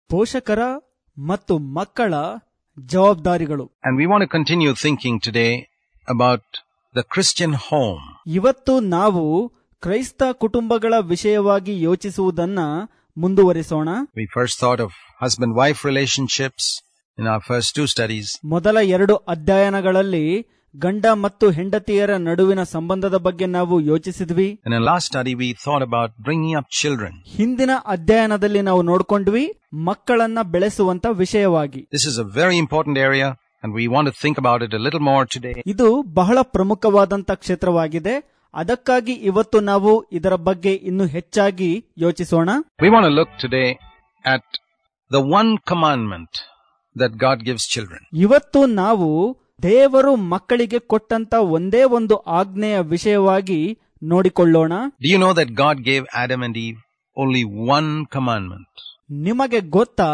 ಪೋಷಕರ ಮತ್ತು ಮಕ್ಕಳ ಜವಾಬ್ದಾರಿಗಳು And we want to continue thinking today about the Christian home. ಇವತ್ತು ನಾವು ಕ್ರೈಸ್ತ ಕುಟುಂಬಗಳ ವಿಷಯವಾಗಿ ಯೋಚಿಸುವುದನ್ನ ಮುಂದುವರಿಸೋಣ We first thought of husband-wife relationships in our first two studies. ಮೊದಲ ಎರಡು ಅಧ್ಯಯನಗಳಲ್ಲಿ ಗಂಡ ಮತ್ತು ಹೆಂಡತಿಯರ ನಡುವಿನ ಸಂಬಂಧದ ಬಗ್ಗೆ ನಾವು ಯೋಚಿಸಿದ್ವಿ And in last study, we thought about bringing up children. ಹಿಂದಿನ ಅಧ್ಯಯನದಲ್ಲಿ ನಾವು ನೋಡ್ಕೊಂಡ್ವಿ ಮಕ್ಕಳನ್ನ ಬೆಳೆಸುವಂತ ವಿಷಯವಾಗಿ This is a very important area, and we want to think about it a little more today. ಇದು ಬಹಳ ಪ್ರಮುಖವಾದಂತ ಕ್ಷೇತ್ರವಾಗಿದೆ ಅದಕ್ಕಾಗಿ ಇವತ್ತು ನಾವು ಇದರ ಬಗ್ಗೆ ಇನ್ನು ಹೆಚ್ಚಾಗಿ ಯೋಚಿಸೋಣ We want to look today at the one commandment that God gives children. ಇವತ್ತು ನಾವು ದೇವರು ಮಕ್ಕಳಿಗೆ ಕೊಟ್ಟಂತ ಒಂದೇ ಒಂದು ಆಜ್ಞೆಯ ವಿಷಯವಾಗಿ ನೋಡಿಕೊಳ್ಳೋಣ Do you know that God gave Adam and Eve only one commandment? ನಿಮಗೆ ಗೊತ್ತಾ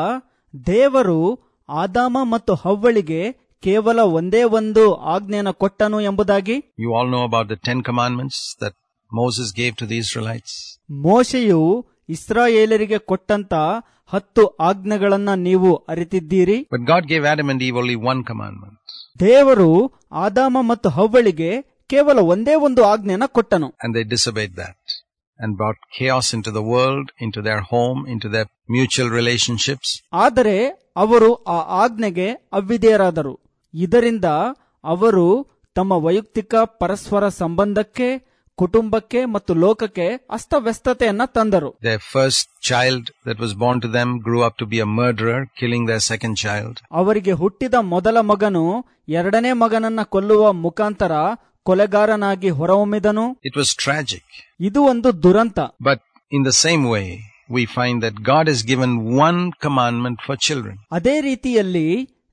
ದೇವರು ಆದಾಮ ಮತ್ತು ಹವ್ವಳಿಗೆ ಕೇವಲ ಒಂದೇ ಒಂದು ಆಜ್ಞೆಯನ್ನು ಕೊಟ್ಟನು ಎಂಬುದಾಗಿ You all know about the Ten Commandments that Moses gave to the Israelites. ಮೋಶೆಯು ಇಸ್ರಾಯೇಲರಿಗೆ ಕೊಟ್ಟಂತ ಹತ್ತು ಆಜ್ಞೆಗಳನ್ನ ನೀವು ಅರಿತಿದ್ದೀರಿ But God gave Adam and Eve only one commandment. ದೇವರು ಆದಾಮ ಮತ್ತು ಹವ್ವಳಿಗೆ ಕೇವಲ ಒಂದೇ ಒಂದು ಆಜ್ಞೆನ ಕೊಟ್ಟನು And they disobeyed that and brought chaos into the world, into their home, into their mutual relationships. ಆದರೆ ಅವರು ಆ ಆಜ್ಞೆಗೆ ಅವಿಧೇಯರಾದರು ಇದರಿಂದ ಅವರು ತಮ್ಮ ವೈಯಕ್ತಿಕ ಪರಸ್ಪರ ಸಂಬಂಧಕ್ಕೆ ಕುಟುಂಬಕ್ಕೆ ಮತ್ತು ಲೋಕಕ್ಕೆ ಅಸ್ತವ್ಯಸ್ತತೆಯನ್ನ ತಂದರು Their first child that was born to them grew up to be a murderer, killing their second child. ಅವರಿಗೆ ಹುಟ್ಟಿದ ಮೊದಲ ಮಗನು ಎರಡನೇ ಮಗನನ್ನ ಕೊಲ್ಲುವ ಮುಖಾಂತರ ಕೊಲೆಗಾರನಾಗಿ ಹೊರಹೊಮ್ಮಿದನು It was tragic. ಇದು ಒಂದು ದುರಂತ But in the same way, we find that God has given one commandment for children. ಅದೇ ರೀತಿಯಲ್ಲಿ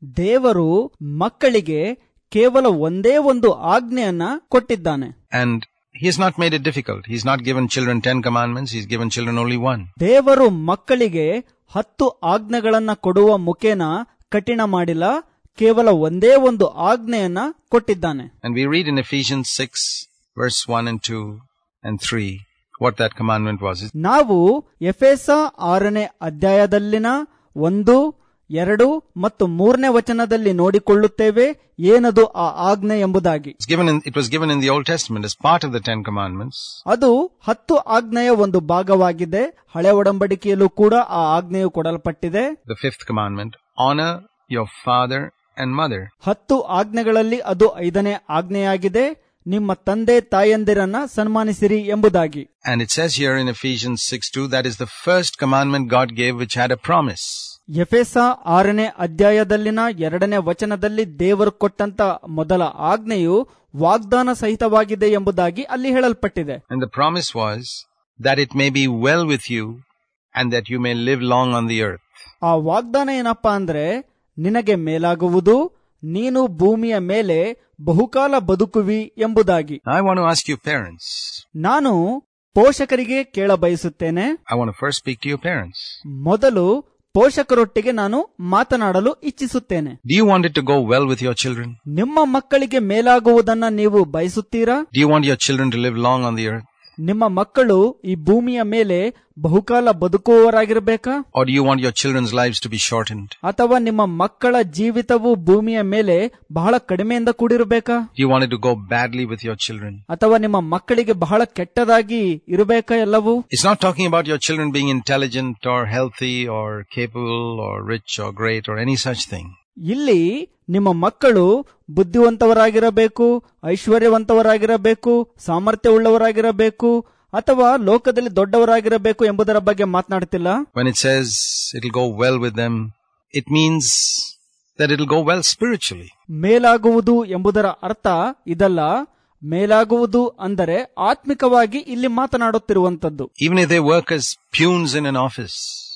ದೇವರು ಮಕ್ಕಳಿಗೆ ಕೇವಲ ಒಂದೇ ಒಂದು ಆಜ್ಞೆಯನ್ನ ಕೊಟ್ಟಿದ್ದಾನೆ And He has not made it difficult. He's not given children ten commandments, He's given children only one. ದೇವರು ಮಕ್ಕಳಿಗೆ ಹತ್ತು ಆಜ್ಞೆಗಳನ್ನ ಕೊಡುವ ಮುಖೇನ ಕಠಿಣ ಮಾಡಿಲ್ಲ ಕೇವಲ ಒಂದೇ ಒಂದು ಆಜ್ಞೆಯನ್ನ ಕೊಟ್ಟಿದ್ದಾನೆ And we read in Ephesians 6, verse 1 and 2 and 3, what that commandment was. ನಾವು ಎಫೆಸ ಆರನೇ ಅಧ್ಯಾಯದಲ್ಲಿನ ಒಂದು ಎರಡು ಮತ್ತು ಮೂರನೇ ವಚನದಲ್ಲಿ ನೋಡಿಕೊಳ್ಳುತ್ತೇವೆ ಏನದು ಆ ಆಜ್ಞೆ ಎಂಬುದಾಗಿ It's given in, it was given in the Old Testament as part of the Ten Commandments. ಅದು ಹತ್ತು ಆಜ್ಞೆಯ ಒಂದು ಭಾಗವಾಗಿದೆ ಹಳೆ ಒಡಂಬಡಿಕೆಯಲ್ಲೂ ಕೂಡ ಆ ಆಜ್ಞೆಯು ಕೊಡಲ್ಪಟ್ಟಿದೆ The fifth commandment, honor your father and mother. ಹತ್ತು ಆಜ್ಞೆಗಳಲ್ಲಿ ಅದು ಐದನೇ ಆಜ್ಞೆಯಾಗಿದೆ ನಿಮ್ಮ ತಂದೆ ತಾಯಂದಿರನ್ನ ಸನ್ಮಾನಿಸಿರಿ ಎಂಬುದಾಗಿ And it says here in Ephesians 6 2, that is the first commandment God gave which had a promise. ಎಫೆಸ ಆರನೇ ಅಧ್ಯಾಯದಲ್ಲಿನ ಎರಡನೇ ವಚನದಲ್ಲಿ ದೇವರು ಕೊಟ್ಟಂತ ಮೊದಲ ಆಜ್ಞೆಯು ವಾಗ್ದಾನ ಸಹಿತವಾಗಿದೆ ಎಂಬುದಾಗಿ ಅಲ್ಲಿ ಹೇಳಲ್ಪಟ್ಟಿದೆ And the promise was that it may be well with you and that you may live long on the earth. ಆ ವಾಗ್ದಾನ ಏನಪ್ಪಾ ಅಂದ್ರೆ ನಿನಗೆ ಮೇಲಾಗುವುದು ನೀನು ಭೂಮಿಯ ಮೇಲೆ ಬಹುಕಾಲ ಬದುಕುವಿ ಎಂಬುದಾಗಿ I want to ask you parents. ನಾನು ಪೋಷಕರಿಗೆ ಕೇಳ ಬಯಸುತ್ತೇನೆ I want to first speak to your parents. ಮೊದಲು ಪೋಷಕರೊಟ್ಟಿಗೆ ನಾನು ಮಾತನಾಡಲು ಇಚ್ಛಿಸುತ್ತೇನೆ Do you want it to go well with your children? ನಿಮ್ಮ ಮಕ್ಕಳಿಗೆ ಮೇಲಾಗುವುದನ್ನ ನೀವು ಬಯಸುತ್ತೀರಾ Do you want your children to live long on the earth? ನಿಮ್ಮ ಮಕ್ಕಳು ಈ ಭೂಮಿಯ ಮೇಲೆ ಬಹುಕಾಲ ಬದುಕುವವರಾಗಿರಬೇಕಾ Or do you want your children's lives to be shortened? ಅಥವಾ ನಿಮ್ಮ ಮಕ್ಕಳ ಜೀವಿತವು ಭೂಮಿಯ ಮೇಲೆ ಬಹಳ ಕಡಿಮೆಯಿಂದ ಕೂಡಿರಬೇಕಾ Do you want it to go badly with your children? ಅಥವಾ ನಿಮ್ಮ ಮಕ್ಕಳಿಗೆ ಬಹಳ ಕೆಟ್ಟದಾಗಿ ಇರಬೇಕಾ ಎಲ್ಲವೂ It's not talking about your children being intelligent or healthy or capable or rich or great or any such thing. ಇಲ್ಲಿ ನಿಮ್ಮ ಮಕ್ಕಳು ಬುದ್ಧಿವಂತವರಾಗಿರಬೇಕು ಐಶ್ವರ್ಯವಂತವರಾಗಿರಬೇಕು ಸಾಮರ್ಥ್ಯವುಳ್ಳವರಾಗಿರಬೇಕು ಅಥವಾ ಲೋಕದಲ್ಲಿ ದೊಡ್ಡವರಾಗಿರಬೇಕು ಎಂಬುದರ ಬಗ್ಗೆ ಮಾತನಾಡ್ತಿಲ್ಲ When it says it'll go well with them, it means that it'll go well spiritually. ಮೇಲಾಗುವುದು ಎಂಬುದರ ಅರ್ಥ ಇದಲ್ಲ ಮೇಲಾಗುವುದು ಅಂದರೆ ಆತ್ಮಿಕವಾಗಿ ಇಲ್ಲಿ ಮಾತನಾಡುತ್ತಿರುವಂತದ್ದು Even if they work as peons in an office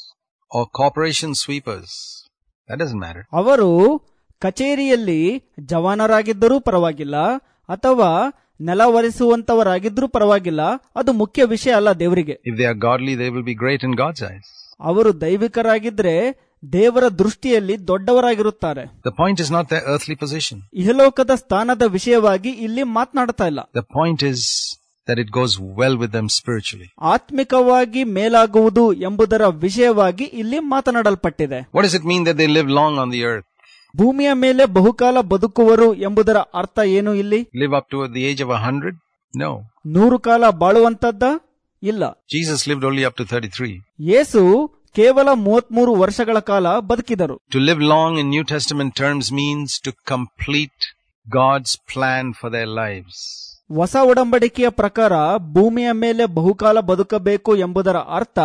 or corporation sweepers, that doesn't matter. ಅವರು ಕಚೇರಿಯಲ್ಲಿ ಜವಾನರಾಗಿದ್ದರೂ ಪರವಾಗಿಲ್ಲ ಅಥವಾ ನೆಲ ಒರೆಸುವಂತವರಾಗಿದ್ರೂ ಪರವಾಗಿಲ್ಲ ಅದು ಮುಖ್ಯ ವಿಷಯ ಅಲ್ಲ ದೇವರಿಗೆ If they are godly, they will be great in God's eyes. ಅವರು ದೈವಿಕರಾಗಿದ್ರೆ ದೇವರ ದೃಷ್ಟಿಯಲ್ಲಿ ದೊಡ್ಡವರಾಗಿರುತ್ತಾರೆ The point is not their earthly position. ಇಹಲೋಕದ ಸ್ಥಾನದ ವಿಷಯವಾಗಿ ಇಲ್ಲಿ ಮಾತನಾಡ್ತಾ ಇಲ್ಲ The point is that it goes well with them spiritually. ಆತ್ಮಿಕವಾಗಿ ಮೇಲಾಗುವುದು ಎಂಬುದರ ವಿಷಯವಾಗಿ ಇಲ್ಲಿ ಮಾತನಾಡಲ್ಪಟ್ಟಿದೆ What does it mean that they live long on the earth? ಭೂಮಿಯ ಮೇಲೆ ಬಹುಕಾಲ ಬದುಕುವರು ಎಂಬುದರ ಅರ್ಥ ಏನು ಇಲ್ಲಿ Live up to the age of a hundred? No. ನೂರು ಕಾಲ ಬಾಳುವಂತದ್ದ ಇಲ್ಲ Jesus lived only up to 33. ಯೇಸು ಕೇವಲ ಮೂವತ್ಮೂರು ವರ್ಷಗಳ ಕಾಲ ಬದುಕಿದರು To live long in New Testament terms means to complete God's plan for their lives. ಹೊಸ ಒಡಂಬಡಿಕೆಯ ಪ್ರಕಾರ ಭೂಮಿಯ ಮೇಲೆ ಬಹುಕಾಲ ಬದುಕಬೇಕು ಎಂಬುದರ ಅರ್ಥ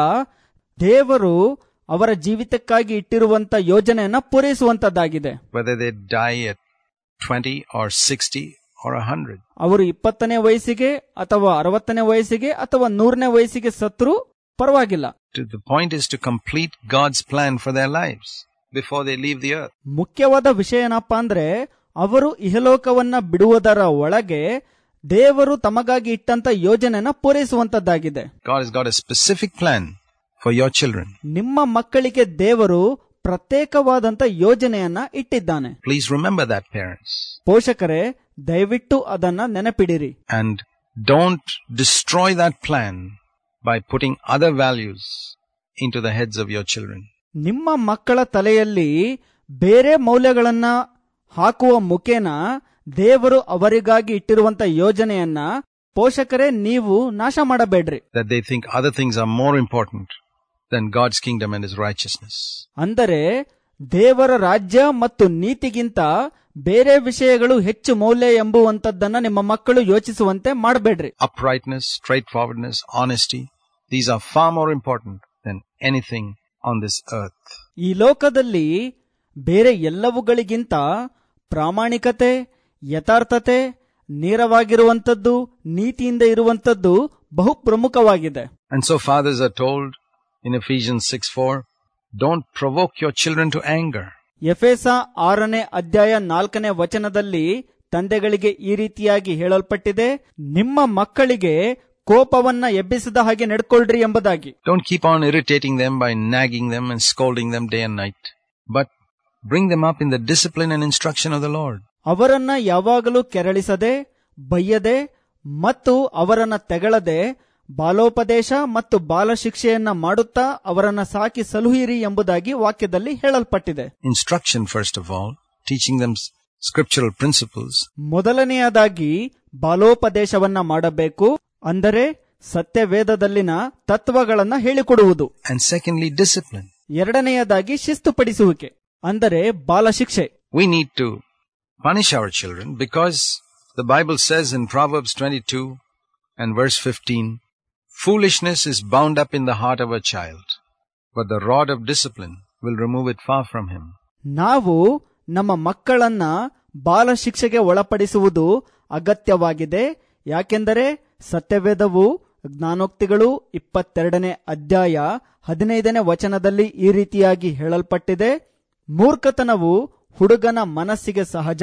ದೇವರು ಅವರ ಜೀವಿತಕ್ಕಾಗಿ ಇಟ್ಟಿರುವಂತ ಯೋಜನೆಯನ್ನ ಪೂರೈಸುವಂತದ್ದಾಗಿದೆ Whether they die at 20 or 60 or 100. ಅವರು ಇಪ್ಪತ್ತನೇ ವಯಸ್ಸಿಗೆ ಅಥವಾ ಅರವತ್ತನೇ ವಯಸ್ಸಿಗೆ ಅಥವಾ ನೂರನೇ ವಯಸ್ಸಿಗೆ ಸತ್ರು ಪರವಾಗಿಲ್ಲ To- The point is to complete God's plan for their lives before they leave the earth. ಮುಖ್ಯವಾದ ವಿಷಯ ಏನಪ್ಪಾ ಅಂದ್ರೆ ಅವರು ಇಹಲೋಕವನ್ನ ಬಿಡುವುದರ ಒಳಗೆ ದೇವರು ತಮಗಾಗಿ ಇಟ್ಟಂತ ಯೋಜನೆನ ಪೂರೈಸುವಂತದ್ದಾಗಿದೆ God has got a specific plan for your children. ನಿಮ್ಮ ಮಕ್ಕಳಿಗೆ ದೇವರು ಪ್ರತ್ಯೇಕವಾದಂತ ಯೋಜನೆಯನ್ನ ಇಟ್ಟಿದ್ದಾನೆ Please remember that, parents. ಪೋಷಕರೇ ದಯವಿಟ್ಟು ಅದನ್ನ ನೆನಪಿಡಿರಿ And don't destroy that plan by putting other values into the heads of your children. ನಿಮ್ಮ ಮಕ್ಕಳ ತಲೆಯಲ್ಲಿ ಬೇರೆ ಮೌಲ್ಯಗಳನ್ನ ಹಾಕುವ ಮುಖೇನ ದೇವರು ಅವರಿಗಾಗಿ ಇಟ್ಟಿರುವಂತ ಯೋಜನೆಯನ್ನ ಪೋಷಕರೇ ನೀವು ನಾಶ ಮಾಡಬೇಡ್ರಿ That they think other things are more important than God's kingdom and His righteousness. ಅಂದರೆ ದೇವರ ರಾಜ್ಯ ಮತ್ತು ನೀತಿಗಿಂತ ಬೇರೆ ವಿಷಯಗಳು ಹೆಚ್ಚು ಮೌಲ್ಯ ಎಂಬುವಂತದ್ದನ್ನ ನಿಮ್ಮ ಮಕ್ಕಳು ಯೋಚಿಸುವಂತೆ ಮಾಡಬೇಡ್ರಿ Uprightness, straightforwardness, honesty, these are far more important than anything on this earth. ಈ ಲೋಕದಲ್ಲಿ ಬೇರೆ ಎಲ್ಲವುಗಳಿಗಿಂತ ಪ್ರಾಮಾಣಿಕತೆ ಯಥಾರ್ಥತೆ ನೇರವಾಗಿರುವಂತದ್ದು ನೀತಿಯಿಂದ ಇರುವಂತದ್ದು ಬಹು ಪ್ರಮುಖವಾಗಿದೆ And so fathers are told in Ephesians 6 4, don't provoke your children to anger. ಎಫೆಸ ಆರನೇ ಅಧ್ಯಾಯ ನಾಲ್ಕನೇ ವಚನದಲ್ಲಿ ತಂದೆಗಳಿಗೆ ಈ ರೀತಿಯಾಗಿ ಹೇಳಲ್ಪಟ್ಟಿದೆ ನಿಮ್ಮ ಮಕ್ಕಳಿಗೆ ಕೋಪವನ್ನ ಎಬ್ಬಿಸದ ಹಾಗೆ ನಡ್ಕೊಳ್ರಿ ಎಂಬುದಾಗಿ Don't keep on irritating them by nagging them and scolding them day and night, but bring them up in the discipline and instruction of the Lord. ಅವರನ್ನ ಯಾವಾಗಲೂ ಕೆರಳಿಸದೆ ಬೈಯದೆ ಮತ್ತು ಅವರನ್ನ ತೆಗಳದೆ ಬಾಲೋಪದೇಶ ಮತ್ತು ಬಾಲ ಶಿಕ್ಷೆಯನ್ನ ಮಾಡುತ್ತಾ ಅವರನ್ನ ಸಾಕಿ ಸಲುಹಿರಿ ಎಂಬುದಾಗಿ ವಾಕ್ಯದಲ್ಲಿ ಹೇಳಲ್ಪಟ್ಟಿದೆ Instruction, first of all, teaching them s- scriptural principles, ಮೊದಲನೆಯದಾಗಿ ಬಾಲೋಪದೇಶವನ್ನ ಮಾಡಬೇಕು ಅಂದರೆ ಸತ್ಯವೇದದಲ್ಲಿನ ತತ್ವಗಳನ್ನ ಹೇಳಿಕೊಡುವುದು and secondly, discipline. ಎರಡನೆಯದಾಗಿ ಶಿಸ್ತುಪಡಿಸುವಿಕೆ ಅಂದರೆ ಬಾಲ ಶಿಕ್ಷೆ We need to punish our children because the Bible says in Proverbs 22 and verse 15, foolishness is bound up in the heart of a child, but the rod of discipline will remove it far from him. ನಾವು ನಮ್ಮ ಮಕ್ಕಳನ್ನ ಬಾಲ ಶಿಕ್ಷೆಗೆ ಒಳಪಡಿಸುವುದು ಅಗತ್ಯವಾಗಿದೆ ಯಾಕೆಂದರೆ ಸತ್ಯವೇದವು ಜ್ಞಾನೋಕ್ತಿಗಳು ಇಪ್ಪತ್ತೆರಡನೇ ಅಧ್ಯಾಯ ಹದಿನೈದನೇ ವಚನದಲ್ಲಿ ಈ ರೀತಿಯಾಗಿ ಹೇಳಲ್ಪಟ್ಟಿದೆ ಮೂರ್ಖತನವು ಹುಡುಗನ ಮನಸ್ಸಿಗೆ ಸಹಜ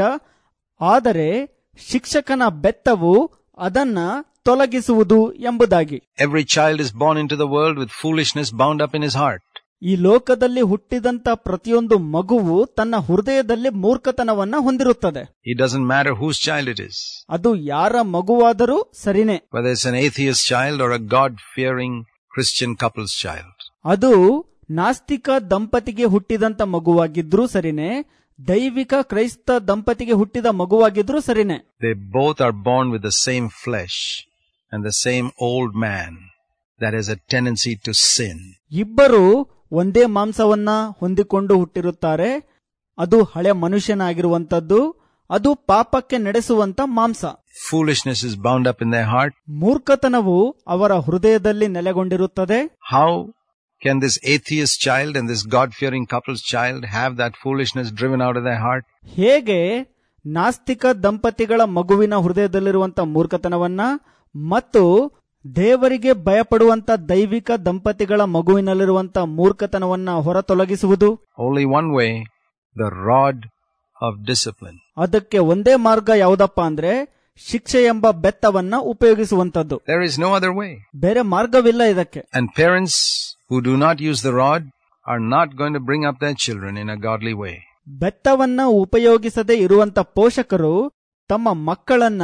ಆದರೆ ಶಿಕ್ಷಕನ ಬೆತ್ತವು ಅದನ್ನ ತೊಲಗಿಸುವುದು ಎಂಬುದಾಗಿ Every child is born into the world with foolishness bound up in his heart. ಈ ಲೋಕದಲ್ಲಿ ಹುಟ್ಟಿದಂತ ಪ್ರತಿಯೊಂದು ಮಗುವು ತನ್ನ ಹೃದಯದಲ್ಲಿ ಮೂರ್ಖತನವನ್ನ ಹೊಂದಿರುತ್ತದೆ It doesn't matter whose child it is, ಅದು ಯಾರ ಮಗುವಾದರೂ ಸರಿನೇ whether it's an atheist child or a God-fearing Christian couple's child. ಅದು ನಾಸ್ತಿಕ ದಂಪತಿಗೆ ಹುಟ್ಟಿದಂತ ಮಗುವಾಗಿದ್ರೂ ಸರಿನೇ ದೈವಿಕ ಕ್ರೈಸ್ತ ದಂಪತಿಗೆ ಹುಟ್ಟಿದ ಮಗುವಾಗಿದ್ರೂ ಸರಿನೇ They both are born with the same flesh and the same old man that has a tendency to sin. ಇಬ್ಬರು ಒಂದೇ ಮಾಂಸವನ್ನ ಹೊಂದಿಕೊಂಡು ಹುಟ್ಟಿರುತ್ತಾರೆ ಅದು ಹಳೆ ಮನುಷ್ಯನಾಗಿರುವಂತದ್ದು ಅದು ಪಾಪಕ್ಕೆ ನಡೆಸುವಂತ ಮಾಂಸ Foolishness is bound up in their heart. ಮೂರ್ಖತನವು ಅವರ ಹೃದಯದಲ್ಲಿ ನೆಲೆಗೊಂಡಿರುತ್ತದೆ How can this atheist child and this God-fearing couple's child have that foolishness driven out of their heart? ಹೇಗೆ ನಾಸ್ತಿಕ ದಂಪತಿಗಳ ಮಗುವಿನ ಹೃದಯದಲ್ಲಿರುವಂತ ಮೂರ್ಖತನವನ್ನ ಮತ್ತು ದೇವರಿಗೆ ಭಯಪಡುವಂತ ದೈವಿಕ ದಂಪತಿಗಳ ಮಗುವಿನಲ್ಲಿರುವಂತ ಮೂರ್ಖತನವನ್ನ ಹೊರತೊಲಗಿಸುವುದು Only one way, the rod of discipline. ಅದಕ್ಕೆ ಒಂದೇ ಮಾರ್ಗ ಯಾವುದಪ್ಪ ಅಂದ್ರೆ ಶಿಕ್ಷೆ ಎಂಬ ಬೆತ್ತವನ್ನ ಉಪಯೋಗಿಸುವಂತದ್ದು There is no other way. ಬೇರೆ ಮಾರ್ಗವಿಲ್ಲ ಇದಕ್ಕೆ And parents who do not use the rod are not going to bring up their children in a godly way. ಬೆತ್ತವನ್ನ ಉಪಯೋಗಿಸದೆ ಇರುವಂತ ಪೋಷಕರು ತಮ್ಮ ಮಕ್ಕಳನ್ನ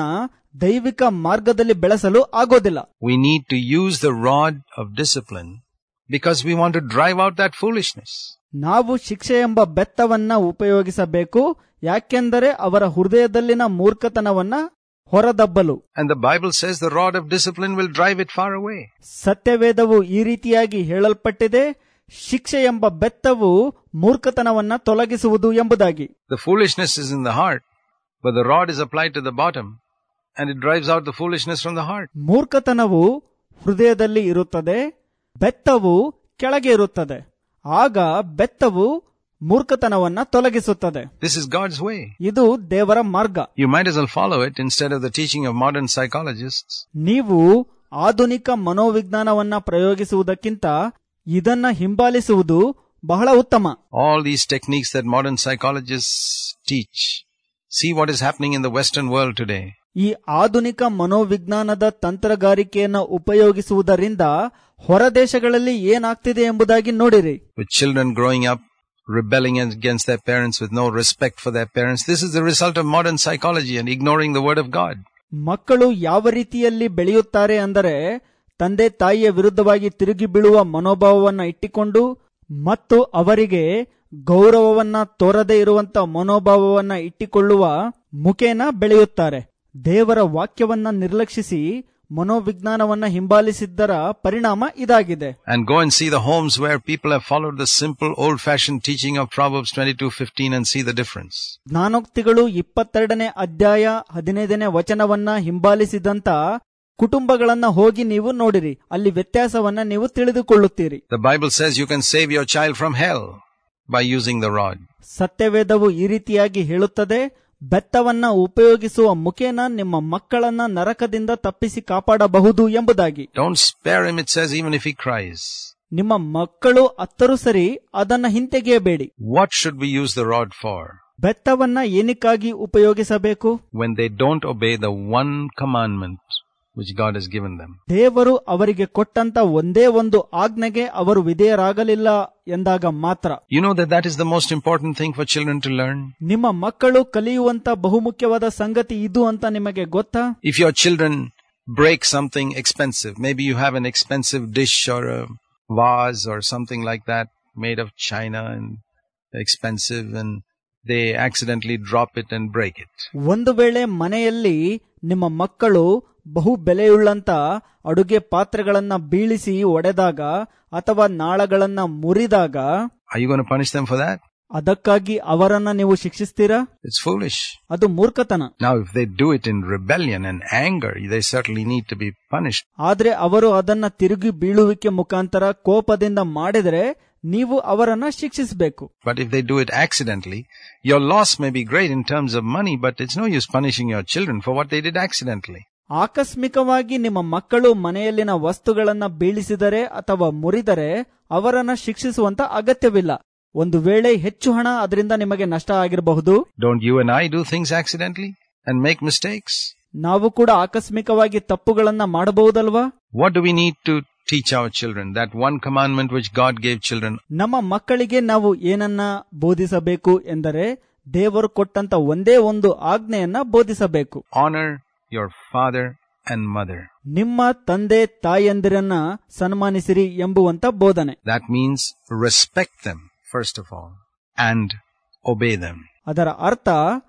ದೈವಿಕ ಮಾರ್ಗದಲ್ಲಿ ಬೆಳೆಸಲು ಆಗೋದಿಲ್ಲ We need to use the rod of discipline because we want to drive out that foolishness. ನಾವು ಶಿಕ್ಷೆ ಎಂಬ ಬೆತ್ತವನ್ನ ಉಪಯೋಗಿಸಬೇಕು ಯಾಕೆಂದರೆ ಅವರ ಹೃದಯದಲ್ಲಿನ ಮೂರ್ಖತನವನ್ನ ಹೊರದಬ್ಬಲು And the Bible says the rod of discipline will drive it far away. ಸತ್ಯವೇದವು ಈ ರೀತಿಯಾಗಿ ಹೇಳಲ್ಪಟ್ಟಿದೆ ಶಿಕ್ಷೆ ಎಂಬ ಬೆತ್ತವು ಮೂರ್ಖತನವನ್ನ ತೊಲಗಿಸುವುದು ಎಂಬುದಾಗಿ The foolishness is in the heart, but the rod is applied to the bottom and it drives out the foolishness from the heart. ಮೂರ್ಖತನವು ಹೃದಯದಲ್ಲಿ ಇರುತ್ತದೆ ಬೆತ್ತವು ಕೆಳಗೆ ಇರುತ್ತದೆ ಆಗ ಬೆತ್ತವು ಮೂರ್ಖತನವನ್ನ ತೊಲಗಿಸುತ್ತದೆ This is God's way. ಇದು ದೇವರ ಮಾರ್ಗ You might as well follow it instead of the teaching of modern psychologists. ನೀವು ಆಧುನಿಕ ಮನೋವಿಜ್ಞಾನವನ್ನ ಪ್ರಯೋಗಿಸುವುದಕ್ಕಿಂತ ಇದನ್ನ ಹಿಂಬಾಲಿಸುವುದು ಬಹಳ ಉತ್ತಮ All these techniques that modern psychologists teach. See what is happening in the Western world today. ಈ ಆಧುನಿಕ ಮನೋವಿಜ್ಞಾನದ ತಂತ್ರಗಾರಿಕೆಯನ್ನ ಉಪಯೋಗಿಸುವುದರಿಂದ ಹೊರದೇಶಗಳಲ್ಲಿ ಏನಾಗ್ತಿದೆ ಎಂಬುದಾಗಿ ನೋಡಿರಿ With children growing up, rebelling against their parents with no respect for their parents. This is the result of modern psychology and ignoring the word of God. ಮಕ್ಕಳು ಯಾವ ರೀತಿಯಲ್ಲಿ ಬೆಳೆಯುತ್ತಾರೆ ಅಂದರೆ ತಂದೆ ತಾಯಿಯ ವಿರುದ್ಧವಾಗಿ ತಿರುಗಿ ಬೀಳುವ ಮನೋಭಾವವನ್ನ ಇಟ್ಟಿಕೊಂಡು ಮತ್ತು ಅವರಿಗೆ ಗೌರವವನ್ನ ತೋರದೇ ಇರುವಂತ ಮನೋಭಾವವನ್ನ ಇಟ್ಟಿಕೊಳ್ಳುವ ಮುಖೇನ ಬೆಳೆಯುತ್ತಾರೆ ದೇವರ ವಾಕ್ಯವನ್ನ ನಿರ್ಲಕ್ಷಿಸಿ ಮನೋವಿಜ್ಞಾನವನ್ನ ಹಿಂಬಾಲಿಸಿದ್ದರ ಪರಿಣಾಮ ಇದಾಗಿದೆ And go and see the homes where people have followed the simple old-fashioned teaching of Proverbs 22:15 and see the difference. ಜ್ಞಾನೋಕ್ತಿಗಳು ಇಪ್ಪತ್ತೆರಡನೇ ಅಧ್ಯಾಯ ಹದಿನೈದನೇ ವಚನವನ್ನ ಹಿಂಬಾಲಿಸಿದಂತ ಕುಟುಂಬಗಳನ್ನ ಹೋಗಿ ನೀವು ನೋಡಿರಿ ಅಲ್ಲಿ ವ್ಯತ್ಯಾಸವನ್ನ ನೀವು ತಿಳಿದುಕೊಳ್ಳುತ್ತೀರಿ The Bible says you can save your child from hell by using the rod. ಸತ್ಯವೇದವು ಈ ರೀತಿಯಾಗಿ ಹೇಳುತ್ತದೆ ಬೆತ್ತವನ್ನ ಉಪಯೋಗಿಸುವ ಮುಖೇನ ನಿಮ್ಮ ಮಕ್ಕಳನ್ನ ನರಕದಿಂದ ತಪ್ಪಿಸಿ ಕಾಪಾಡಬಹುದು ಎಂಬುದಾಗಿ Don't spare him, it says, even if he cries. ನಿಮ್ಮ ಮಕ್ಕಳು ಅತ್ತರು ಸರಿ ಅದನ್ನ ಹಿಂತೆಗೆಯಬೇಡಿ What should we use the rod for? ಬೆತ್ತವನ್ನ ಏನಕ್ಕಾಗಿ ಉಪಯೋಗಿಸಬೇಕು When they don't obey the one commandment which God has given them. ದೇವರು ಅವರಿಗೆ ಕೊಟ್ಟಂತ ಒಂದೇ ಒಂದು ಆಜ್ಞೆಗೆ ಅವರು ವಿಧೇಯರಾಗಲಿಲ್ಲ ಎಂದಾಗ ಮಾತ್ರ You know that that is the most important thing for children to learn. ನಿಮ್ಮ ಮಕ್ಕಳು ಕಲಿಯುವಂತ ಬಹುಮುಖ್ಯವಾದ ಸಂಗತಿ ಇದು ಅಂತ ನಿಮಗೆ ಗೊತ್ತಾ If your children break something expensive, maybe you have an expensive dish or a vase or something like that made of china and expensive and they accidentally drop it and break it. ಒಂದು ವೇಳೆ ಮನೆಯಲ್ಲಿ ನಿಮ್ಮ ಮಕ್ಕಳು ಬಹು ಬೆಲೆಯುಳ್ಳಂತ ಅಡುಗೆ ಪಾತ್ರೆಗಳನ್ನ ಬೀಳಿಸಿ ಒಡೆದಾಗ ಅಥವಾ ನಾಳಗಳನ್ನ ಮುರಿದಾಗ Are you going to punish them for that? ಅದಕ್ಕಾಗಿ ಅವರನ್ನ ನೀವು ಶಿಕ್ಷಿಸ್ತೀರಾ It's foolish. ಅದು ಮೂರ್ಖತನ Now, if they do it in rebellion and anger, they certainly need to be punished. ಆದ್ರೆ ಅವರು ಅದನ್ನ ತಿರುಗಿ ಬೀಳುವಿಕೆ ಮುಖಾಂತರ ಕೋಪದಿಂದ ಮಾಡಿದರೆ ನೀವು ಅವರನ್ನ ಶಿಕ್ಷಿಸಬೇಕು But if they do it accidentally, your loss may be great in terms of money, but it's no use punishing your children for what they did accidentally. ಆಕಸ್ಮಿಕವಾಗಿ ನಿಮ್ಮ ಮಕ್ಕಳು ಮನೆಯಲ್ಲಿನ ವಸ್ತುಗಳನ್ನ ಬೀಳಿಸಿದರೆ ಅಥವಾ ಮುರಿದರೆ ಅವರನ್ನ ಶಿಕ್ಷಿಸುವಂತ ಅಗತ್ಯವಿಲ್ಲ ಒಂದು ವೇಳೆ ಹೆಚ್ಚು ಹಣ ಅದರಿಂದ ನಿಮಗೆ ನಷ್ಟ ಆಗಿರಬಹುದು Don't you and I do things accidentally and make mistakes? ನಾವು ಕೂಡ ಆಕಸ್ಮಿಕವಾಗಿ ತಪ್ಪುಗಳನ್ನ ಮಾಡಬಹುದಲ್ವಾ What do we need to teach our children? That one commandment which God gave children. ನಮ್ಮ ಮಕ್ಕಳಿಗೆ ನಾವು ಏನನ್ನ ಬೋಧಿಸಬೇಕು ಎಂದರೆ ದೇವರು ಕೊಟ್ಟಂತ ಒಂದೇ ಒಂದು ಆಜ್ಞೆಯನ್ನ ಬೋಧಿಸಬೇಕು Honor your father and mother. ನಿಮ್ಮ ತಂದೆ ತಾಯಿಯಂದಿರನ್ನ ಸನ್ಮಾನಿಸಿರಿ ಎಂಬುವಂತ ಬೋಧನೆ That means respect them, first of all, and obey them. ಅದರ ಅರ್ಥ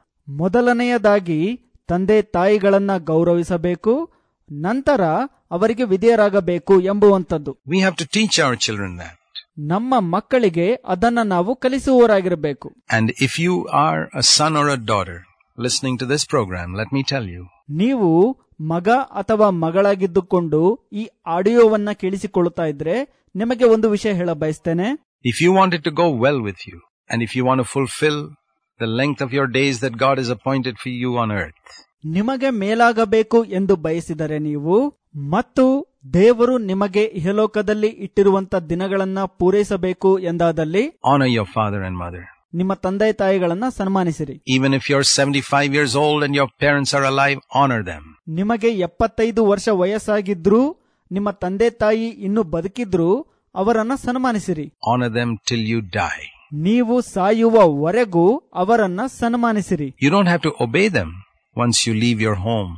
ಮೊದಲನೆಯದಾಗಿ ತಂದೆ ತಾಯಿಗಳನ್ನ ಗೌರವಿಸಬೇಕು ನಂತರ ಅವರಿಗೆ ವಿಧೇಯರಾಗಬೇಕು ಎಂಬುವಂಥದ್ದು We have to teach our children that. ನಮ್ಮ ಮಕ್ಕಳಿಗೆ ಅದನ್ನ ನಾವು ಕಲಿಸುವವರಾಗಿರಬೇಕು And if you are a son or a daughter listening to this program, let me tell you, ನೀವು ಮಗ ಅಥವಾ ಮಗಳಾಗಿದ್ದುಕೊಂಡು ಈ ಆಡಿಯೋವನ್ನ ಕೇಳಿಸಿಕೊಳ್ಳುತ್ತಾ ಇದ್ರೆ ನಿಮಗೆ ಒಂದು ವಿಷಯ ಹೇಳ ಬಯಸ್ತೇನೆ if you want it to go well with you, and if you want to fulfill the length of your days that God has appointed for you on earth, ನಿಮಗೆ ಮೇಲಾಗಬೇಕು ಎಂದು ಬಯಸಿದರೆ ನೀವು ಮತ್ತು ದೇವರು ನಿಮಗೆ ಇಹಲೋಕದಲ್ಲಿ ಇಟ್ಟಿರುವಂತ ದಿನಗಳನ್ನ ಪೂರೈಸಬೇಕು ಎಂದಾದಲ್ಲಿ honor your father and mother. ನಿಮ್ಮ ತಂದೆ ತಾಯಿಗಳನ್ನ ಸನ್ಮಾನಿಸಿರಿ Even if you're 75 years old and your parents are alive, honor them. ನಿಮಗೆ ಎಪ್ಪತ್ತೈದು ವರ್ಷ ವಯಸ್ಸಾಗಿದ್ರೂ ನಿಮ್ಮ ತಂದೆ ತಾಯಿ ಇನ್ನು ಬದುಕಿದ್ರು ಅವರನ್ನ ಸನ್ಮಾನಿಸಿರಿ Honor them till you die. ನೀವು ಸಾಯುವವರೆಗೂ ಅವರನ್ನ ಸನ್ಮಾನಿಸಿರಿ You don't have to obey them once you leave your home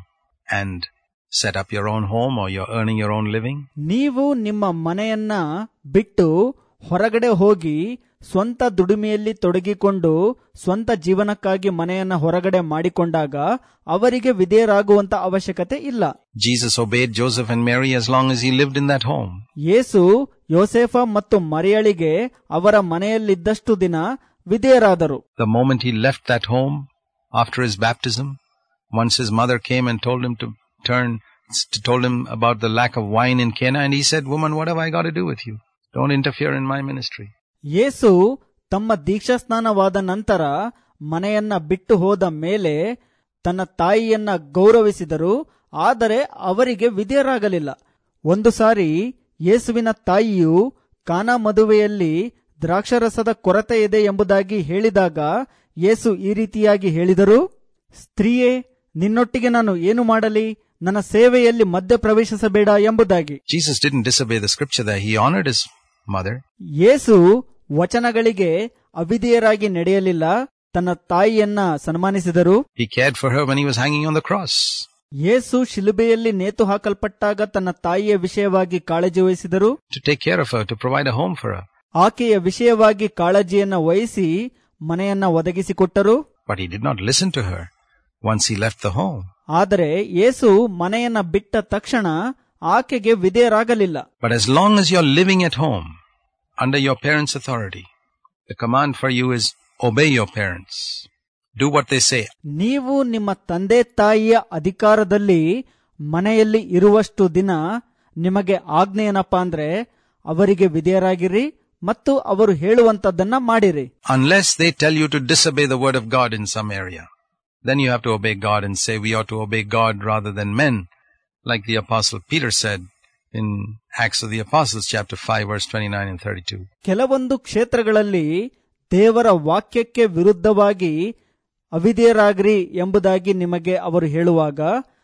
and set up your own home or you're earning your own living. ನೀವು ನಿಮ್ಮ ಮನೆಯನ್ನ ಬಿಟ್ಟು ಹೊರಗಡೆ ಹೋಗಿ ಸ್ವಂತ ದುಡಿಮೆಯಲ್ಲಿ ತೊಡಗಿಕೊಂಡು ಸ್ವಂತ ಜೀವನಕ್ಕಾಗಿ ಮನೆಯನ್ನ ಹೊರಗಡೆ ಮಾಡಿಕೊಂಡಾಗ ಅವರಿಗೆ ವಿಧೇಯರಾಗುವಂತ ಅವಶ್ಯಕತೆ ಇಲ್ಲ Jesus obeyed Joseph and Mary as long as he lived in that home. ಯೇಸು ಯೋಸೇಫ ಮತ್ತು ಮರಿಯಳಿಗೆ ಅವರ ಮನೆಯಲ್ಲಿದ್ದಷ್ಟು ದಿನ ವಿಧೇಯರಾದರು The moment he left that home after his baptism, once his mother came and told him to turn, told him about the lack of wine in Cana, and he said, Woman, what have I got to do with you? Don't interfere in my ministry. ಯೇಸು ತಮ್ಮ ದೀಕ್ಷಾಸ್ನಾನವಾದ ನಂತರ ಮನೆಯನ್ನ ಬಿಟ್ಟು ಹೋದ ಮೇಲೆ ತನ್ನ ತಾಯಿಯನ್ನ ಗೌರವಿಸಿದರು ಆದರೆ ಅವರಿಗೆ ವಿಧೇಯರಾಗಲಿಲ್ಲ ಒಂದು ಸಾರಿ ಯೇಸುವಿನ ತಾಯಿಯು ಕಾನಾ ಮದುವೆಯಲ್ಲಿ ದ್ರಾಕ್ಷರಸದ ಕೊರತೆ ಇದೆ ಎಂಬುದಾಗಿ ಹೇಳಿದಾಗ ಯೇಸು ಈ ರೀತಿಯಾಗಿ ಹೇಳಿದರು ಸ್ತ್ರೀಯೇ ನಿನ್ನೊಟ್ಟಿಗೆ ನಾನು ಏನು ಮಾಡಲಿ ನನ್ನ ಸೇವೆಯಲ್ಲಿ ಮಧ್ಯ ಪ್ರವೇಶಿಸಬೇಡ ಎಂಬುದಾಗಿ Jesus didn't disobey the scripture there. He honored his mother. ಯೇಸು ವಚನಗಳಿಗೆ ಅವಿಧೇಯರಾಗಿ ನಡೆಯಲಿಲ್ಲ ತನ್ನ ತಾಯಿಯನ್ನ ಸನ್ಮಾನಿಸಿದರು He cared for her when he was hanging on the cross. ಯೇಸು ಶಿಲುಬೆಯಲ್ಲಿ ನೇತು ಹಾಕಲ್ಪಟ್ಟಾಗ ತನ್ನ ತಾಯಿಯ ವಿಷಯವಾಗಿ ಕಾಳಜಿ ವಹಿಸಿದರು to take care of her, to provide a home for her. ಆಕೆಯ ವಿಷಯವಾಗಿ ಕಾಳಜಿಯನ್ನ ವಹಿಸಿ ಮನೆಯನ್ನ ಒದಗಿಸಿಕೊಟ್ಟರು But he did not listen to her once he left the home. ಆದರೆ ಯೇಸು ಮನೆಯನ್ನ ಬಿಟ್ಟ ತಕ್ಷಣ ಆಕೆಗೆ ವಿಧೇಯರಾಗಲಿಲ್ಲ But as long as you're living at home, under your parents' authority, the command for you is obey your parents. Do what they say. ನೀವು ನಿಮ್ಮ ತಂದೆ ತಾಯಿಯ ಅಧಿಕಾರದಲ್ಲಿ ಮನೆಯಲ್ಲಿ ಇರುವಷ್ಟು ದಿನ ನಿಮಗೆ ಆಜ್ಞೆ ಏನಪ್ಪಾ ಅಂದ್ರೆ ಅವರಿಗೆ ವಿಧೇಯರಾಗಿರಿ ಮತ್ತು ಅವರು ಹೇಳುವಂತದ್ದನ್ನ ಮಾಡಿರಿ Unless they tell you to disobey the word of God in some area. Then you have to obey God and say we ought to obey God rather than men, like the apostle Peter said in Acts of the Apostles chapter 5 verse 29 and 32. ಕೆಲವೊಂದು ಕ್ಷೇತ್ರಗಳಲ್ಲಿ ದೇವರ ವಾಕ್ಯಕ್ಕೆ ವಿರುದ್ಧವಾಗಿ ಅವಿಧೇಯರಾಗ್ರಿ ಎಂಬುದಾಗಿ ನಿಮಗೆ ಅವರು ಹೇಳುವಾಗ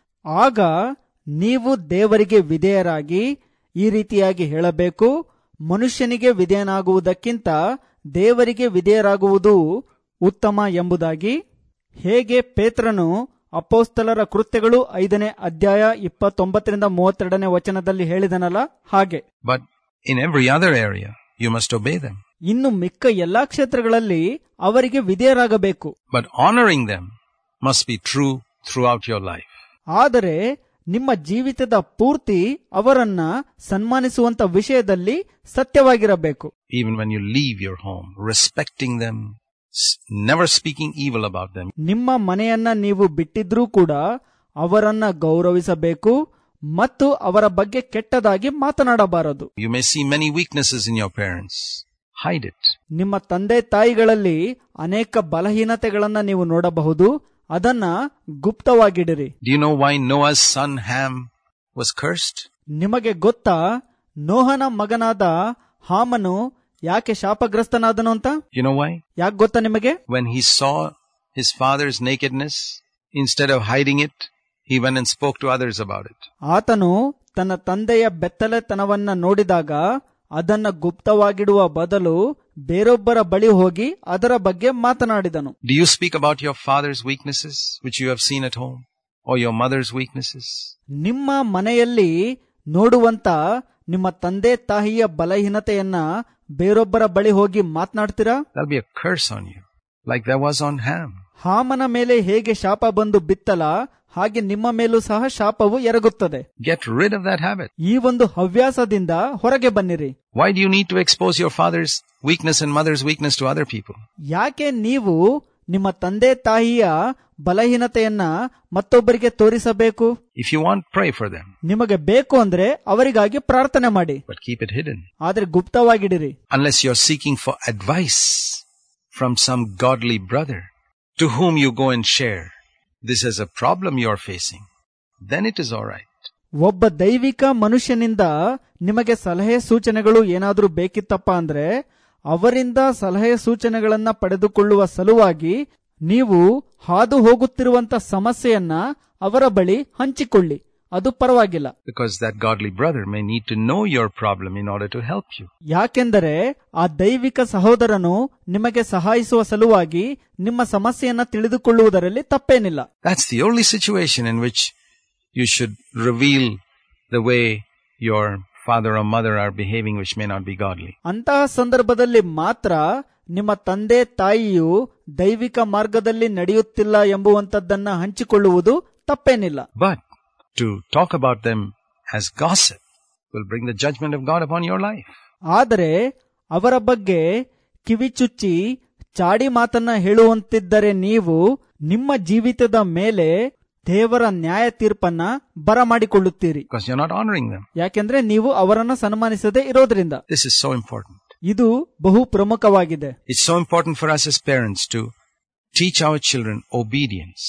ಆಗ ನೀವು ದೇವರಿಗೆ ವಿಧೇಯರಾಗಿ ಈ ರೀತಿಯಾಗಿ ಹೇಳಬೇಕು ಮನುಷ್ಯನಿಗೆ ವಿಧೇಯನಾಗುವುದಕ್ಕಿಂತ ದೇವರಿಗೆ ವಿಧೇಯರಾಗುವುದು ಉತ್ತಮ ಎಂಬುದಾಗಿ ಹೇಗೆ ಪೇತ್ರನು ಅಪೋಸ್ತಲರ ಕೃತ್ಯಗಳು ಐದನೇ ಅಧ್ಯಾಯ ಇಪ್ಪತ್ತೊಂಬತ್ತರಿಂದ ಮೂವತ್ತೆರಡನೇ ವಚನದಲ್ಲಿ ಹೇಳಿದನಲ್ಲ ಹಾಗೆ But in every other area, you must obey them. ಇನ್ನು ಮಿಕ್ಕ ಎಲ್ಲಾ ಕ್ಷೇತ್ರಗಳಲ್ಲಿ ಅವರಿಗೆ ವಿಧೇಯರಾಗಬೇಕು But honoring them must be true throughout your life. ಆದರೆ ನಿಮ್ಮ ಜೀವಿತದ ಪೂರ್ತಿ ಅವರನ್ನ ಸನ್ಮಾನಿಸುವಂತ ವಿಷಯದಲ್ಲಿ ಸತ್ಯವಾಗಿರಬೇಕು Even when you leave your home, respecting them, s- never speaking evil about them. ನಿಮ್ಮ ಮನೆಯನ್ನ ನೀವು ಬಿಟ್ಟಿದ್ರೂ ಕೂಡ ಅವರನ್ನ ಗೌರವಿಸಬೇಕು ಮತ್ತು ಅವರ ಬಗ್ಗೆ ಕೆಟ್ಟದಾಗಿ ಮಾತನಾಡಬಾರದು You may see many weaknesses in your parents. Hide it. ನಿಮ್ಮ ತಂದೆ ತಾಯಿಗಳಲ್ಲಿ ಅನೇಕ ಬಲಹೀನತೆಗಳನ್ನ ನೀವು ನೋಡಬಹುದು ಅದನ್ನ ಗುಪ್ತವಾಗಿಡಿರಿ Do you know why Noah's son Ham was cursed? ನಿಮಗೆ ಗೊತ್ತಾ ನೋಹನ ಮಗನಾದ ಹಾಮನು ಯಾಕೆ ಶಾಪಗ್ರಸ್ತನಾದನು ಅಂತ You know why? ಯಾಕೆ ಗೊತ್ತಾ ನಿಮಗೆ When he saw his father's nakedness, instead of hiding it, he went and spoke to others about it. ಆತನು ತನ್ನ ತಂದೆಯ ಬೆತ್ತಲೆತನವನ್ನ ನೋಡಿದಾಗ ಅದನ್ನ ಗುಪ್ತವಾಗಿಡುವ ಬದಲು ಬೇರೊಬ್ಬರ ಬಳಿ ಹೋಗಿ ಅದರ ಬಗ್ಗೆ ಮಾತನಾಡಿದನು Do you speak about your father's weaknesses, which you have seen at home, or your mother's weaknesses? ನಿಮ್ಮ ಮನೆಯಲ್ಲಿ ನೋಡುವಂತ ನಿಮ್ಮ ತಂದೆ ತಾಯಿಯ ಬಲಹೀನತೆಯನ್ನ ಬೇರೊಬ್ಬರ ಬಳಿ ಹೋಗಿ ಮಾತನಾಡ್ತೀರಾ That'll be a curse on you, like there was on Ham. ಹಾಮನ ಮೇಲೆ ಹೇಗೆ ಶಾಪ ಬಂದು ಬಿತ್ತಲ ಹಾಗೆ ನಿಮ್ಮ ಮೇಲೂ ಸಹ ಶಾಪವು ಎರಗುತ್ತದೆ Get rid of that habit. ಈ ಒಂದು ಹವ್ಯಾಸದಿಂದ ಹೊರಗೆ ಬನ್ನಿರಿ Why do you need to expose your father's weakness and mother's weakness to other people? ಯಾಕೆ ನೀವು ನಿಮ್ಮ ತಂದೆ ತಾಯಿಯ ಬಲಹೀನತೆಯನ್ನ ಮತ್ತೊಬ್ಬರಿಗೆ ತೋರಿಸಬೇಕು If you want, pray for them, ನಿಮಗೆ ಬೇಕು ಅಂದ್ರೆ ಅವರಿಗಾಗಿ ಪ್ರಾರ್ಥನೆ ಮಾಡಿ but keep it hidden. ಆದ್ರೆ ಗುಪ್ತವಾಗಿಡಿರಿ Unless you're seeking for advice from some godly brother to whom you go and share. This is a problem you're facing. Then it is alright. ಒಬ್ಬ ದೈವಿಕ ಮನುಷ್ಯನಿಂದ ನಿಮಗೆ ಸಲಹೆ ಸೂಚನೆಗಳು ಏನಾದ್ರೂ ಬೇಕಿತ್ತಪ್ಪ ಅಂದ್ರೆ ಅವರಿಂದ ಸಲಹೆ ಸೂಚನೆಗಳನ್ನ ಪಡೆದುಕೊಳ್ಳುವ ಸಲುವಾಗಿ ನೀವು ಹಾದು ಹೋಗುತ್ತಿರುವಂತ ಸಮಸ್ಯೆಯನ್ನ ಅವರ ಬಳಿ ಹಂಚಿಕೊಳ್ಳಿ ಅದು ಪರವಾಗಿಲ್ಲ Because that godly brother may need to know your problem in order to help you. ಯಾಕೆಂದರೆ ಆ ದೈವಿಕ ಸಹೋದರನು ನಿಮಗೆ ಸಹಾಯಿಸುವ ಸಲುವಾಗಿ ನಿಮ್ಮ ಸಮಸ್ಯೆಯನ್ನ ತಿಳಿದುಕೊಳ್ಳುವುದರಲ್ಲಿ ತಪ್ಪೇನಿಲ್ಲ That's the only situation in which you should reveal the way your father or mother are behaving, which may not be godly. ಅಂತಹ ಸಂದರ್ಭದಲ್ಲಿ ಮಾತ್ರ ನಿಮ್ಮ ತಂದೆ ತಾಯಿಯು ದೈವಿಕ ಮಾರ್ಗದಲ್ಲಿ ನಡೆಯುತ್ತಿಲ್ಲ ಎಂಬುವಂತದ್ದನ್ನ ಹಂಚಿಕೊಳ್ಳುವುದು ತಪ್ಪೇನಿಲ್ಲ But to talk about them as gossip will bring the judgment of God upon your life. ಆದರೆ ಅವರ ಬಗ್ಗೆ ಕಿವಿಚುಚ್ಚಿ ಚಾಡಿ ಮಾತನ್ನ ಹೇಳುವಂತಿದ್ದರೆ ನೀವು ನಿಮ್ಮ ಜೀವಿತದ ಮೇಲೆ ದೇವರ ನ್ಯಾಯ ತೀರ್ಪನ್ನ ಬರಮಾಡಿಕೊಳ್ಳುತ್ತೀರಿ Because you're not honoring them. ಯಾಕೆಂದ್ರೆ ನೀವು ಅವರನ್ನ ಸನ್ಮಾನಿಸದೇ ಇರೋದ್ರಿಂದ This is so important. ಇದು ಬಹು ಪ್ರಮುಖವಾಗಿದೆ It's so important for us as parents to teach our children obedience,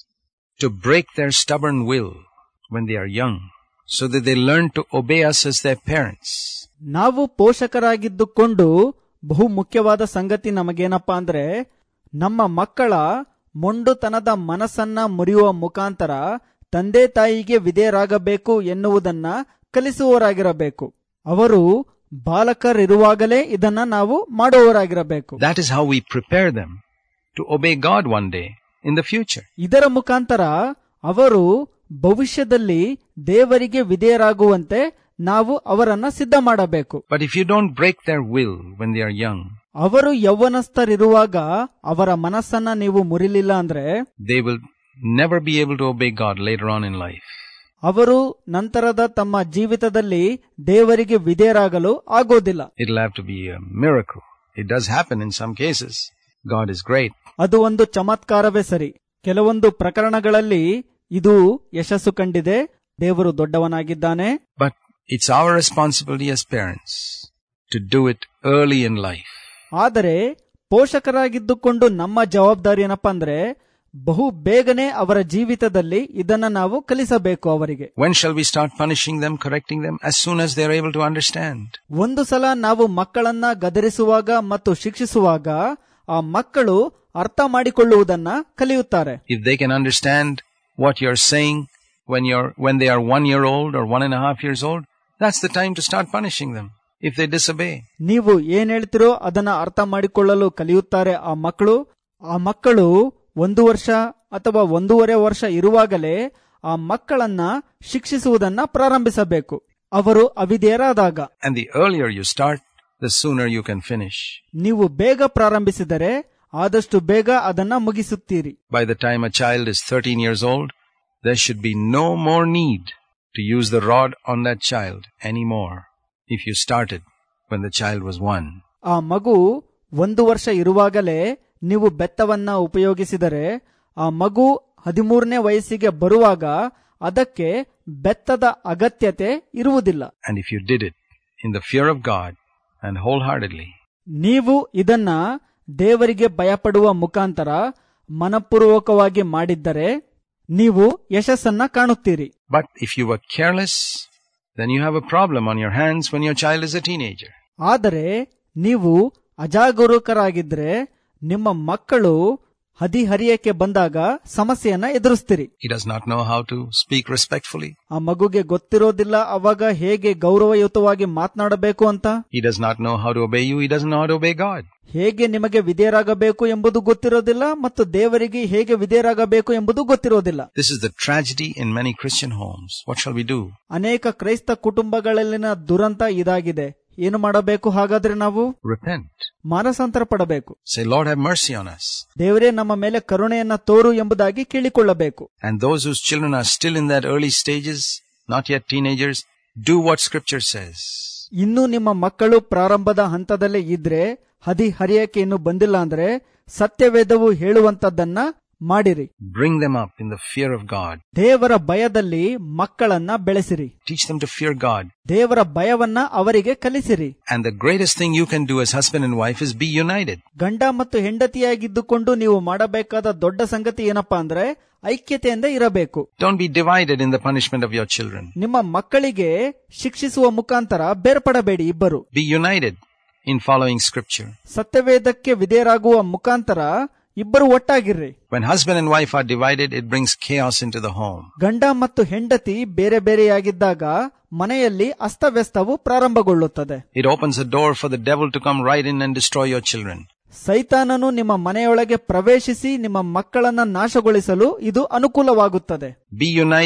to break their stubborn will when they are young, so that they learn to obey us as their parents. ನಾವು ಪೋಷಕರಾಗಿದ್ದುಕೊಂಡು ಬಹು ಮುಖ್ಯವಾದ ಸಂಗತಿ ನಮಗೇನಪ್ಪಾ ಅಂದ್ರೆ ನಮ್ಮ ಮಕ್ಕಳ ಮೊಂಡುತನದ ಮನಸ್ಸನ್ನ ಮುರಿಯುವ ಮುಖಾಂತರ ತಂದೆ ತಾಯಿಗೆ ವಿಧೇಯರಾಗಬೇಕು ಎನ್ನುವುದನ್ನ ಕಲಿಸುವವರಾಗಿರಬೇಕು ಅವರು ಬಾಲಕರಿರುವಾಗಲೇ ಇದನ್ನ ನಾವು ಮಾಡುವವರಾಗಿರಬೇಕು That is how we prepare them to obey God one day in the future. ಇದರ ಮುಖಾಂತರ ಅವರು ಭವಿಷ್ಯದಲ್ಲಿ ದೇವರಿಗೆ ವಿಧೇಯರಾಗುವಂತೆ ನಾವು ಅವರನ್ನ ಸಿದ್ಧ ಮಾಡಬೇಕು But if you don't break their will when they are young, ಅವರು ಯೌವನಸ್ಥರಿರುವಾಗ ಅವರ ಮನಸ್ಸನ್ನ ನೀವು ಮುರಿಲಿಲ್ಲ ಅಂದ್ರೆ they will never be able to obey God later on in life. ಅವರು ನಂತರದ ತಮ್ಮ ಜೀವಿತದಲ್ಲಿ ದೇವರಿಗೆ ವಿಧೇಯರಾಗಲು ಆಗೋದಿಲ್ಲ It'll have to be a miracle. It does happen in some cases. God is great. ಅದು ಒಂದು ಚಮತ್ಕಾರವೇ ಸರಿ ಕೆಲವೊಂದು ಪ್ರಕರಣಗಳಲ್ಲಿ ಇದು ಯಶಸ್ಸು ಕಂಡಿದೆ ದೇವರು ದೊಡ್ಡವನಾಗಿದ್ದಾನೆ But it's our responsibility as parents to do it early in life. ಆದರೆ ಪೋಷಕರಾಗಿದ್ದುಕೊಂಡು ನಮ್ಮ ಜವಾಬ್ದಾರಿ ಏನಪ್ಪಾ ಅಂದ್ರೆ ಬಹು ಬೇಗನೆ ಅವರ ಜೀವಿತದಲ್ಲಿ ಇದನ್ನ ನಾವು ಕಲಿಸಬೇಕು ಅವರಿಗೆ When shall we start punishing them, correcting them? As soon as they are able to understand. ಒಂದು ಸಲ ನಾವು ಮಕ್ಕಳನ್ನ ಗದರಿಸುವಾಗ ಮತ್ತು ಶಿಕ್ಷಿಸುವಾಗ ಆ ಮಕ್ಕಳು ಅರ್ಥ ಮಾಡಿಕೊಳ್ಳುವುದನ್ನ ಕಲಿಯುತ್ತಾರೆ If they can understand what you're saying when you're, when they are one year old or one and a half years old, that's the time to start punishing them if they disobey. ನೀವು ಏನ್ ಹೇಳ್ತಿರೋ ಅದನ್ನ ಅರ್ಥ ಮಾಡಿಕೊಳ್ಳಲು ಕಲಿಯುತ್ತಾರೆ ಆ ಮಕ್ಕಳು ಆ ಮಕ್ಕಳು ಒಂದು ವರ್ಷ ಅಥವಾ ಒಂದೂವರೆ ವರ್ಷ ಇರುವಾಗಲೇ ಆ ಮಕ್ಕಳನ್ನ ಶಿಕ್ಷಿಸುವುದನ್ನ ಪ್ರಾರಂಭಿಸಬೇಕು ಅವರು ಅವಿಧೇಯರಾದಾಗ And the earlier you start, the sooner you can finish. ನೀವು ಬೇಗ ಪ್ರಾರಂಭಿಸಿದರೆ ಆದಷ್ಟು ಬೇಗ ಅದನ್ನ ಮುಗಿಸುತ್ತೀರಿ By the time a child is 13 years old, there should be no more need to use the rod on that child anymore if you started when the child was one. ಆ ಮಗು ಒಂದು ವರ್ಷ ಇರುವಾಗಲೇ ನೀವು ಬೆತ್ತವನ್ನ ಉಪಯೋಗಿಸಿದರೆ ಆ ಮಗು ಹದಿಮೂರನೇ ವಯಸ್ಸಿಗೆ ಬರುವಾಗ ಅದಕ್ಕೆ ಬೆತ್ತದ ಅಗತ್ಯತೆ ಇರುವುದಿಲ್ಲ And if you did it in the fear of God and wholeheartedly, ನೀವು ಇದನ್ನ ದೇವರಿಗೆ ಭಯಪಡುವ ಮುಖಾಂತರ ಮನಪೂರ್ವಕವಾಗಿ ಮಾಡಿದ್ದರೆ ನೀವು ಯಶಸ್ಸನ್ನ ಕಾಣುತ್ತೀರಿ but if you were careless, then you have a problem on your hands when your child is a teenager. ಆದರೆ ನೀವು ಅಜಾಗರೂಕರಾಗಿದ್ರೆ ನಿಮ್ಮ ಮಕ್ಕಳು ಹದಿಹರಿಯಕ್ಕೆ ಬಂದಾಗ ಸಮಸ್ಯೆಯನ್ನ ಎದುರಿಸ್ತೀರಿ He does not know how to speak respectfully. ಆ ಮಗುಗೆ ಗೊತ್ತಿರೋದಿಲ್ಲ ಅವಾಗ ಹೇಗೆ ಗೌರವಯುತವಾಗಿ ಮಾತನಾಡಬೇಕು ಅಂತ He does not know how to obey you. He doesn't know how to obey God. ಹೇಗೆ ನಿಮಗೆ ವಿಧೇಯರಾಗಬೇಕು ಎಂಬುದು ಗೊತ್ತಿರೋದಿಲ್ಲ ಮತ್ತು ದೇವರಿಗೆ ಹೇಗೆ ವಿಧೇಯರಾಗಬೇಕು ಎಂಬುದು ಗೊತ್ತಿರೋದಿಲ್ಲ This is the tragedy in many Christian homes. What shall we do? ಅನೇಕ ಕ್ರೈಸ್ತ ಕುಟುಂಬಗಳಲ್ಲಿನ ದುರಂತ ಇದಾಗಿದೆ ಏನು ಮಾಡಬೇಕು ಹಾಗಾದ್ರೆ ನಾವು Repent. ಮಾನಸಾಂತರ ಪಡಬೇಕು Say, Lord, have mercy on us. ದೇವರೇ ನಮ್ಮ ಮೇಲೆ ಕರುಣೆಯನ್ನ ತೋರು ಎಂಬುದಾಗಿ ಕೇಳಿಕೊಳ್ಳಬೇಕು And those whose children are still in that early stages, not yet teenagers, do what scripture says. ಇನ್ನು ನಿಮ್ಮ ಮಕ್ಕಳು ಪ್ರಾರಂಭದ ಹಂತದಲ್ಲೇ ಇದ್ರೆ ಹದಿ ಹರಿಯಕ್ಕೆ ಇನ್ನು ಬಂದಿಲ್ಲ ಅಂದ್ರೆ ಸತ್ಯವೇದವು ಹೇಳುವಂತದ್ದನ್ನ ಮಾಡಿರಿ Bring them up in the fear of God. ದೇವರ ಭಯದಲ್ಲಿ ಮಕ್ಕಳನ್ನ ಬೆಳೆಸಿರಿ Teach them to fear God. ದೇವರ ಭಯವನ್ನ ಅವರಿಗೆ ಕಲಿಸಿರಿ And the greatest thing you can do as husband and wife is be united. ಗಂಡ ಮತ್ತು ಹೆಂಡತಿಯಾಗಿದ್ದುಕೊಂಡು ನೀವು ಮಾಡಬೇಕಾದ ದೊಡ್ಡ ಸಂಗತಿ ಏನಪ್ಪಾ ಅಂದ್ರೆ ಐಕ್ಯತೆಯಿಂದ ಇರಬೇಕು Don't be divided in the punishment of your children. ನಿಮ್ಮ ಮಕ್ಕಳಿಗೆ ಶಿಕ್ಷಿಸುವ ಮುಖಾಂತರ ಬೇರ್ಪಡಬೇಡಿ ಇಬ್ಬರು Be united in following scripture. ಸತ್ಯವೇದಕ್ಕೆ ವಿಧೇಯರಾಗುವ ಮುಖಾಂತರ ಇಬ್ಬರು ಒಟ್ಟಾಗಿರ್ರಿ When husband and wife are divided, it brings chaos into the home. ಗಂಡ ಮತ್ತು ಹೆಂಡತಿ ಬೇರೆ ಬೇರೆಯಾಗಿದ್ದಾಗ ಮನೆಯಲ್ಲಿ ಅಸ್ತವ್ಯಸ್ತವು ಪ್ರಾರಂಭಗೊಳ್ಳುತ್ತದೆ It opens a door for the devil to come right in and destroy your children. ಸೈತಾನನು ನಿಮ್ಮ ಮನೆಯೊಳಗೆ ಪ್ರವೇಶಿಸಿ ನಿಮ್ಮ ಮಕ್ಕಳನ್ನ ನಾಶಗೊಳಿಸಲು ಇದು ಅನುಕೂಲವಾಗುತ್ತದೆ Be united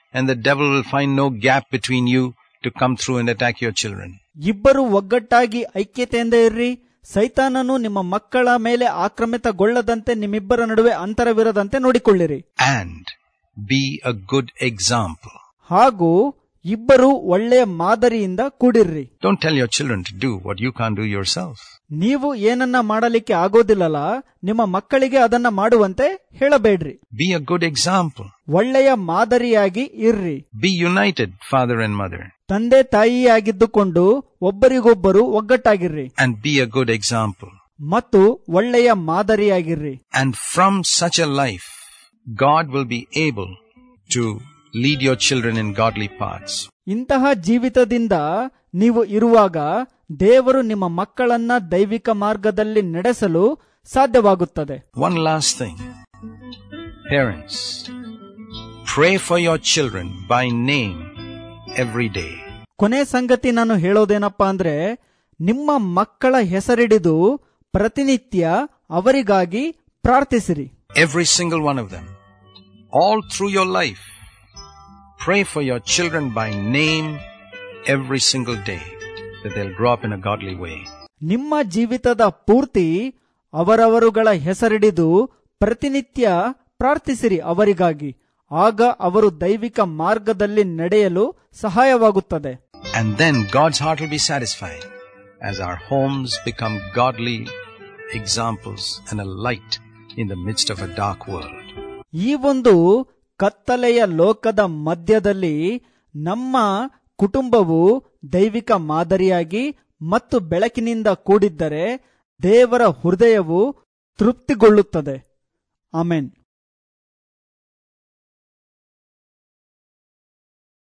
and the devil will find no gap between you to come through and attack your children. ಇಬ್ಬರು ಒಗ್ಗಟ್ಟಾಗಿ ಐಕ್ಯತೆಯಿಂದ ಇರ್ರಿ ಸೈತಾನನು ನಿಮ್ಮ ಮಕ್ಕಳ ಮೇಲೆ ಆಕ್ರಮಿತಗೊಳ್ಳದಂತೆ ನಿಮ್ಮಿಬ್ಬರ ನಡುವೆ ಅಂತರವಿರದಂತೆ ನೋಡಿಕೊಳ್ಳಿರಿ And be a good example. ಹಾಗೂ ಇಬ್ಬರು ಒಳ್ಳೆಯ ಮಾದರಿಯಿಂದ ಕೂಡಿರ್ರಿ Don't tell your children to do what you can't do yourself. ನೀವು ಏನನ್ನ ಮಾಡಲಿಕ್ಕೆ ಆಗೋದಿಲ್ಲಲ್ಲ ನಿಮ್ಮ ಮಕ್ಕಳಿಗೆ ಅದನ್ನ ಮಾಡುವಂತೆ ಹೇಳಬೇಡ್ರಿ Be a good example. ಒಳ್ಳೆಯ ಮಾದರಿಯಾಗಿ ಇರ್ರಿ Be united, father and mother. ತಂದೆ ತಾಯಿಯಾಗಿದ್ದುಕೊಂಡು ಒಬ್ಬರಿಗೊಬ್ಬರು ಒಗ್ಗಟ್ಟಾಗಿರ್ರಿ And be a good example. ಮತ್ತು ಒಳ್ಳೆಯ ಮಾದರಿಯಾಗಿರ್ರಿ And from such a life, God will be able to lead your children in godly paths. ಇಂತಹ ಜೀವಿತದಿಂದ ನೀವು ಇರುವಾಗ ದೇವರು ನಿಮ್ಮ ಮಕ್ಕಳನ್ನ ದೈವಿಕ ಮಾರ್ಗದಲ್ಲಿ ನಡೆಸಲು ಸಾಧ್ಯವಾಗುತ್ತದೆ One last thing. Parents, pray for your children by name every day. ಕೊನೆ ಸಂಗತಿ ನಾನು ಹೇಳೋದೇನಪ್ಪಾ ಅಂದ್ರೆ ನಿಮ್ಮ ಮಕ್ಕಳ ಹೆಸರಿಡಿದು ಪ್ರತಿನಿತ್ಯ ಅವರಿಗಾಗಿ ಪ್ರಾರ್ಥಿಸಿರಿ Every single one of them. All through your life. Pray for your children by name every single day that they'll grow up in a godly way. ನಿಮ್ಮ ಜೀವಿತದ ಪೂರ್ತಿ ಅವರವರುಗಳ ಹೆಸರಿಡಿದು ಪ್ರತಿನಿತ್ಯ ಪ್ರಾರ್ಥಿಸಿರಿ ಅವರಿಗಾಗಿ ಆಗ ಅವರು ದೈವಿಕ ಮಾರ್ಗದಲ್ಲಿ ನಡೆಯಲು ಸಹಾಯವಾಗುತ್ತದೆ And then God's heart will be satisfied as our homes become godly examples and a light in the midst of a dark world. ಈ ಒಂದು ಕತ್ತಲೆಯ ಲೋಕದ ಮಧ್ಯದಲ್ಲಿ ನಮ್ಮ ಕುಟುಂಬವು ದೈವಿಕ ಮಾದರಿಯಾಗಿ ಮತ್ತು ಬೆಳಕಿನಿಂದ ಕೂಡಿದ್ದರೆ ದೇವರ ಹೃದಯವು ತೃಪ್ತಿಗೊಳ್ಳುತ್ತದೆ ಆಮೆನ್